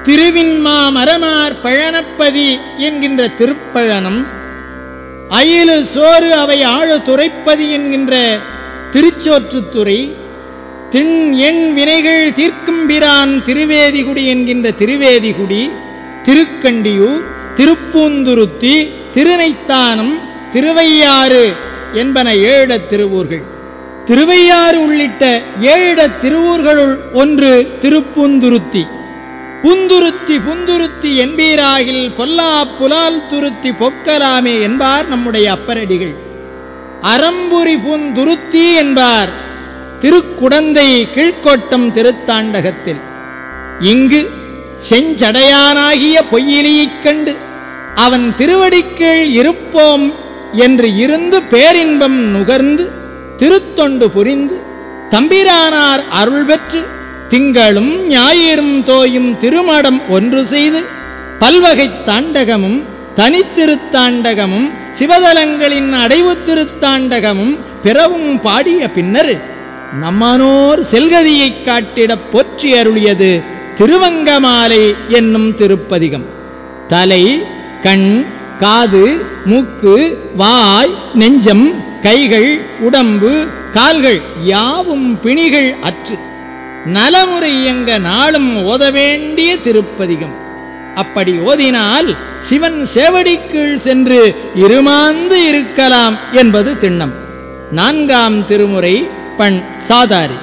திருவின்மா மரமார் பழனப்பதி என்கின்ற திருப்பழனம் அயிலு சோறு அவை ஆழு துறைப்பதி என்கின்ற திருச்சோற்றுத்துறை திண் எண் வினைகள் தீர்க்கும் பிரான் திருவேதிகுடி என்கின்ற திருவேதிகுடி திருக்கண்டியூர் திருப்பூந்துருத்தி திருநைத்தானம் திருவையாறு என்பன ஏழத் திருவூர்கள் திருவையாறு உள்ளிட்ட ஏழிடத் திருவூர்களுள் ஒன்று திருப்பூந்துருத்தி புந்துருத்தி புந்துருத்தி என்பீராகில் பொல்லா புலால் துருத்தி பொக்கலாமே என்பார் நம்முடைய அப்பரடிகள் அறம்புரி பூந்துருத்தி என்பார் திருக்குடந்தை கீழ்க்கோட்டம் திருத்தாண்டகத்தில் இங்கு செஞ்சடையானாகிய பொய்யிலியைக் கண்டு அவன் திருவடிக்கீழ் இருப்போம் என்று இருந்து பேரின்பம் நுகர்ந்து திருத்தொண்டு புரிந்து தம்பிரானார் அருள் பெற்று திங்களும் ஞாயிறும் தோயும் திருமடம் ஒன்று செய்து பல்வகைத் தாண்டகமும் தனித்திருத்தாண்டகமும் சிவதலங்களின் அடைவு திருத்தாண்டகமும் பிறவும் பாடிய பின்னர் நம்மானோர் செல்கதியைக் காட்டிடப் போற்றி அருளியது திருவங்கமாலை என்னும் திருப்பதிகம் தலை கண் காது மூக்கு வாய் நெஞ்சம் கைகள் உடம்பு கால்கள் யாவும் பிணிகள் அற்று நலமுறை இயங்க நாளும் ஓத வேண்டிய திருப்பதிகம் அப்படி ஓதினால் சிவன் சேவடிக்கீழ் சென்று இருமாந்து இருக்கலாம் என்பது திண்ணம் நான்காம் திருமுறை பண் சாதாரி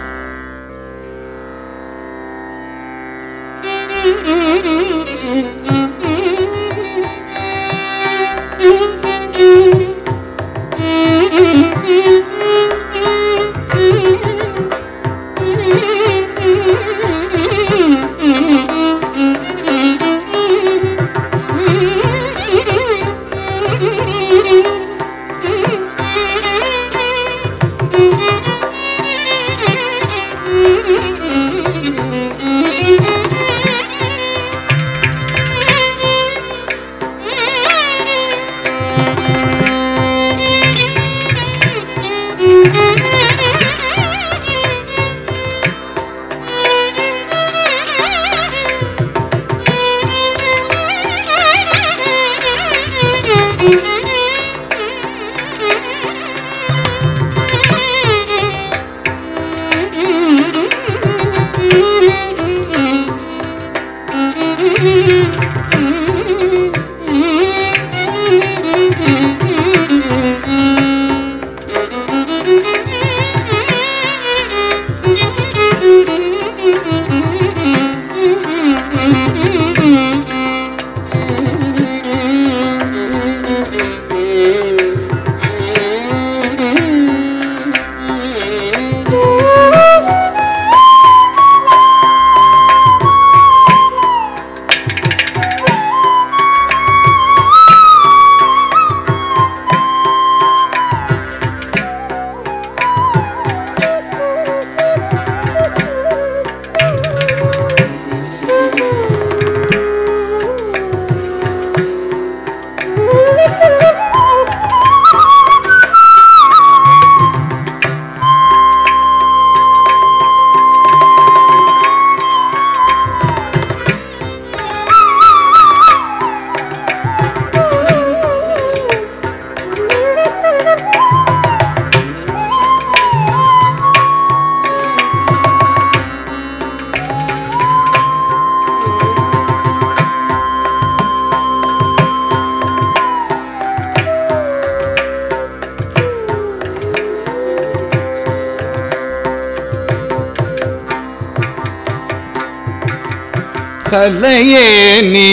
கலையே நீ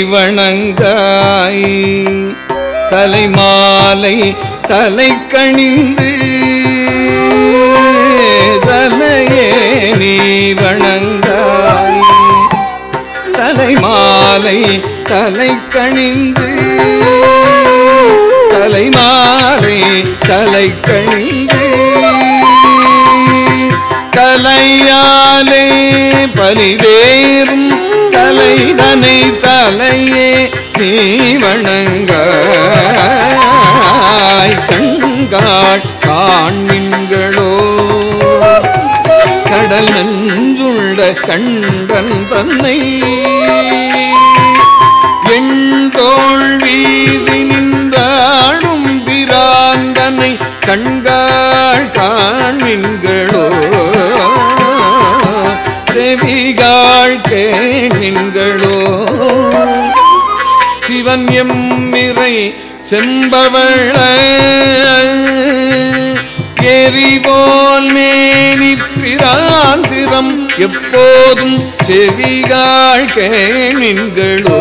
வணங்காய் தலைமாலை தலை கணிந்து தலையே நீ வணங்காய் தலைமாலை தலை கணிந்து தலைமாலை தலை கணிந்து தலையாலே பலிவேறும் தலைதனை தலையே நீ வணங்காய் கண்காள் காண்மின்களோ கடல் நஞ்சுள்ள கண்டன் தன்னை எண்தோள் வீசி நின்றாடும் பிராந்தனை கண்காள் காண்மின்களோ செவிகாள் கேண்மின்களோ சிவன் எம்மிறை செம்பவள எரிபோல் மேனி பிராந்திரம் எப்போதும் செவிகாள் கேணின்களோ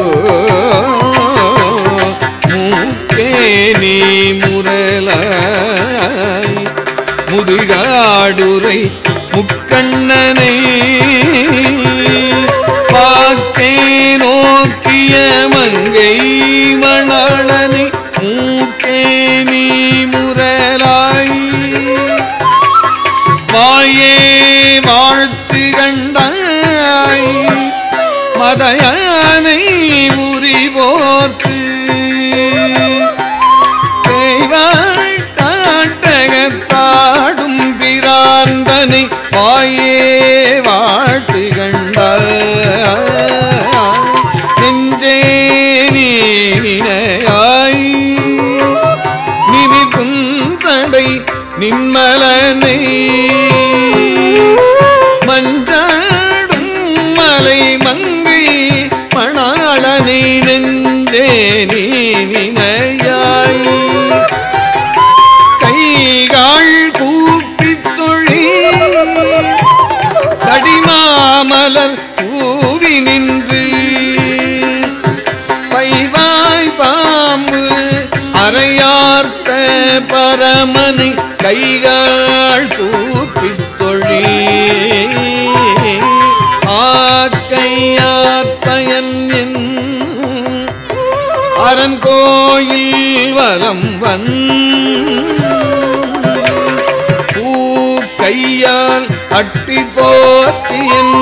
மூக்கே நீ முரலாய் முதுகாடுரை முக்கண்ணனை பாக்கே நோக்கிய மங்கை மணாளனை மூக்கே நீ முரலாய் வாயே வாழ்த்து கண்டாய் மதயானை உரிவோர்க்கு செய்வாய் காட்டகத்தாடும் பிராந்தனை வாயே வாழ்த்து கண்டாய் நெஞ்சே நீனையாய் நிமிக்கும் தடை நிம்மலனை மஞ்சாடும் மலை மங்கை மணாளனை நெஞ்சே நீனையாய் கைகாள் கூப்பித் தொழி தடிமாமலர் கூவி நின்று பைவாய் பாம்பு அறையார்த்த பரமனை கைகாள் கூப்பித் தொழி ஆக்கையாற்பயன் என் அரண் கோயில் வலம் வன் பூ கையால் அட்டி போற்றி என்